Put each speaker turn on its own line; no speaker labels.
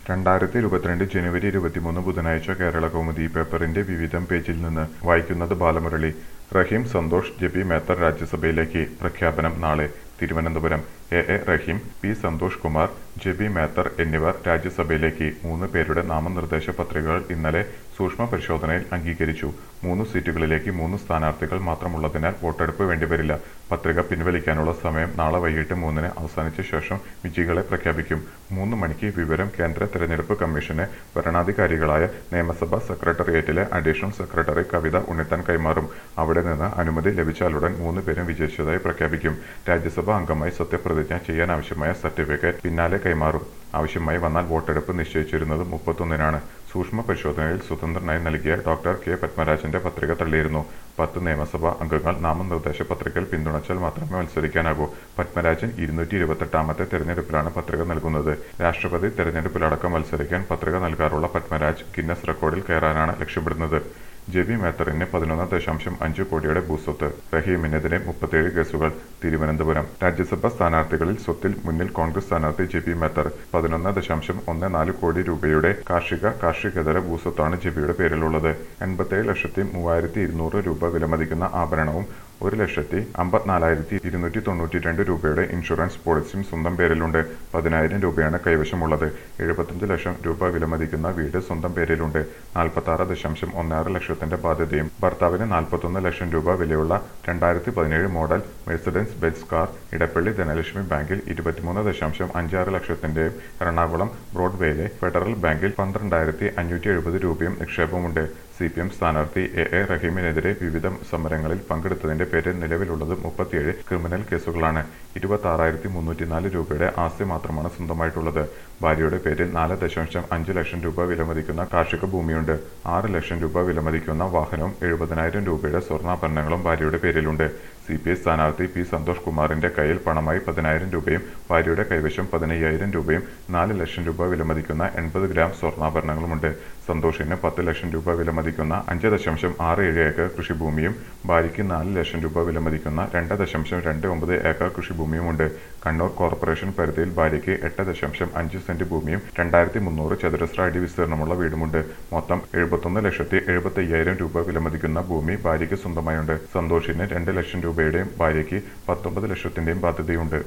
രണ്ടായിരത്തി ഇരുപത്തിരണ്ട് ജനുവരി ഇരുപത്തിമൂന്ന് ബുധനാഴ്ച കേരള കൗമുദി പേപ്പറിന്റെ വിവിധം പേജിൽ നിന്ന് വായിക്കുന്നത് ബാലമുരളി റഹീം സന്തോഷ് ജെപി മേത്തർ രാജ്യസഭയിലേക്ക് പ്രഖ്യാപനം നാളെ Thiruvananthapuram A A Rahim P Santhosh Kumar Jebi Mather എന്നിവർ രാജ്യസഭയിലേക്ക് മൂന്ന് പേരുടെ നാമനിർദ്ദേശ പത്രികകൾ ഇന്നലെ സൂക്ഷ്മ പരിശോധനയിൽ അംഗീകരിച്ചു മൂന്ന് സീറ്റുകളിലേക്ക് മൂന്ന് സ്ഥാനാർത്ഥികൾ മാത്രമുള്ളതിനാൽ വോട്ടെടുപ്പ് വേണ്ടിവരില്ല പത്രിക പിൻവലിക്കാനുള്ള സമയം നാളെ വൈകിട്ട് മൂന്നിന് അവസാനിച്ച ശേഷം വിജയികളെ പ്രഖ്യാപിക്കും മൂന്ന് മണിക്ക് വിവരം കേന്ദ്ര തെരഞ്ഞെടുപ്പ് കമ്മീഷന് ഭരണാധികാരികളായ നിയമസഭാ സെക്രട്ടേറിയറ്റിലെ അഡീഷണൽ സെക്രട്ടറി കവിത ഉണ്ണിത്താൻ കൈമാറും അവിടെ നിന്ന് അനുമതി ലഭിച്ചാലുടൻ മൂന്ന് പേരും വിജയിച്ചതായി പ്രഖ്യാപിക്കും രാജ്യസഭാ അംഗമായി സത്യപ്രതിജ്ഞ ചെയ്യാനാവശ്യമായ സർട്ടിഫിക്കറ്റ് പിന്നാലെ കൈമാറും ആവശ്യമായി വന്നാൽ വോട്ടെടുപ്പ് നിശ്ചയിച്ചിരുന്നത് മുപ്പത്തൊന്നിനാണ് സൂക്ഷ്മ പരിശോധനയിൽ സ്വതന്ത്രനായി നൽകിയ ഡോക്ടർ കെ പത്മരാജന്റെ പത്രിക തള്ളിയിരുന്നു പത്ത് നിയമസഭാ അംഗങ്ങൾ നാമനിർദ്ദേശ പത്രികയിൽ പിന്തുണച്ചാൽ മാത്രമേ മത്സരിക്കാനാകൂ പത്മരാജൻ ഇരുന്നൂറ്റി ഇരുപത്തെട്ടാമത്തെ തെരഞ്ഞെടുപ്പിലാണ് പത്രിക നൽകുന്നത് രാഷ്ട്രപതി തെരഞ്ഞെടുപ്പിലടക്കം മത്സരിക്കാൻ പത്രിക നൽകാറുള്ള പത്മരാജ് ഗിന്നസ് റെക്കോർഡിൽ കയറാനാണ് ലക്ഷ്യമിടുന്നത് ജെബി മേത്തറിന് പതിനൊന്ന് ദശാംശം അഞ്ച് കോടിയുടെ ഭൂസ്വത്ത് റഹീമിനെതിരെ മുപ്പത്തിയേഴ് കേസുകൾ തിരുവനന്തപുരം രാജ്യസഭാ സ്ഥാനാർത്ഥികളിൽ സ്വത്തിൽ മുന്നിൽ കോൺഗ്രസ് സ്ഥാനാർത്ഥി ജെബി മേത്തർ പതിനൊന്ന് ദശാംശം ഒന്ന് നാല് കോടി രൂപയുടെ കാർഷിക കാർഷികേതര ഭൂസ്വത്താണ് ജെബിയുടെ പേരിലുള്ളത് എൺപത്തിയേഴ് ലക്ഷത്തി മൂവായിരത്തി ഇരുന്നൂറ് രൂപ വിലമതിക്കുന്ന ആഭരണവും ഒരു ലക്ഷത്തി അമ്പത്തിനാലായിരത്തി ഇരുന്നൂറ്റി തൊണ്ണൂറ്റി രണ്ട് രൂപയുടെ ഇൻഷുറൻസ് പോളിസിയും സ്വന്തം പേരിലുണ്ട് പതിനായിരം രൂപയാണ് കൈവശമുള്ളത് എഴുപത്തഞ്ച് ലക്ഷം രൂപ വിലമതിക്കുന്ന വീട് സ്വന്തം പേരിലുണ്ട് നാൽപ്പത്തി ആറ് ദശാംശം ഒന്നാറ് ലക്ഷത്തിന്റെ ബാധ്യതയും ഭർത്താവിന് നാൽപ്പത്തൊന്ന് ലക്ഷം രൂപ വിലയുള്ള രണ്ടായിരത്തി പതിനേഴ് model Mercedes Benz car Edappally Dhanalakshmi ബാങ്കിൽ ഇരുപത്തിമൂന്ന് ദശാംശം അഞ്ചാറ് ലക്ഷത്തിന്റെയും എറണാകുളം ബ്രോഡ്വേയിലെ ഫെഡറൽ ബാങ്കിൽ പന്ത്രണ്ടായിരത്തി അഞ്ഞൂറ്റി എഴുപത് രൂപയും നിക്ഷേപമുണ്ട് സി പി എം സ്ഥാനാർത്ഥി എ എ റഹീമിനെതിരെ വിവിധ സമരങ്ങളിൽ പങ്കെടുത്തതിന്റെ പേരിൽ നിലവിലുള്ളത് മുപ്പത്തിയേഴ് ക്രിമിനൽ കേസുകളാണ് ഇരുപത്തി ആറായിരത്തി മുന്നൂറ്റിനാല് രൂപയുടെ ആസ്തി മാത്രമാണ് സ്വന്തമായിട്ടുള്ളത് ഭാര്യയുടെ പേരിൽ നാല് ദശാംശം അഞ്ച് ലക്ഷം രൂപ വിലമതിക്കുന്ന കാർഷിക ഭൂമിയുണ്ട് ആറ് ലക്ഷം രൂപ വിലമതിക്കുന്ന വാഹനവും എഴുപതിനായിരം രൂപയുടെ സ്വർണ്ണാഭരണങ്ങളും ഭാര്യയുടെ പേരിലുണ്ട് സി പി ഐ സ്ഥാനാർത്ഥി പി സന്തോഷ് കുമാറിന്റെ കയ്യിൽ പണമായി പതിനായിരം രൂപയും ഭാര്യയുടെ കൈവശം പതിനയ്യായിരം രൂപയും നാല് ലക്ഷം രൂപ വിലമതിക്കുന്ന എൺപത് ഗ്രാം സ്വർണ്ണാഭരണങ്ങളുമുണ്ട് സന്തോഷിന് പത്ത് ലക്ഷം രൂപ വിലമതിക്കുന്ന അഞ്ച് ദശാംശം ആറ് ഏഴ് ഏക്കർ കൃഷിഭൂമിയും ഭാര്യയ്ക്ക് നാല് ലക്ഷം രൂപ വിലമതിക്കുന്ന രണ്ട് ദശാംശം രണ്ട് ഒമ്പത് ഏക്കർ കൃഷിഭൂമിയുമുണ്ട് കണ്ണൂർ കോർപ്പറേഷൻ പരിധിയിൽ ഭാര്യയ്ക്ക് എട്ട് ദശാംശം അഞ്ച് സെന്റ് ഭൂമിയും രണ്ടായിരത്തി മുന്നൂറ് ചതുരശ്ര അടി വിസ്തീർണമുള്ള വീടുമുണ്ട് മൊത്തം എഴുപത്തൊന്ന് ലക്ഷത്തി എഴുപത്തി അയ്യായിരം രൂപ വിലമതിക്കുന്ന ഭൂമി ഭാര്യയ്ക്ക് സ്വന്തമായുണ്ട് സന്തോഷിന് രണ്ട് ലക്ഷം രൂപയുടെയും ഭാര്യയ്ക്ക് പത്തൊമ്പത് ലക്ഷത്തിന്റെയും ബാധ്യതയുണ്ട്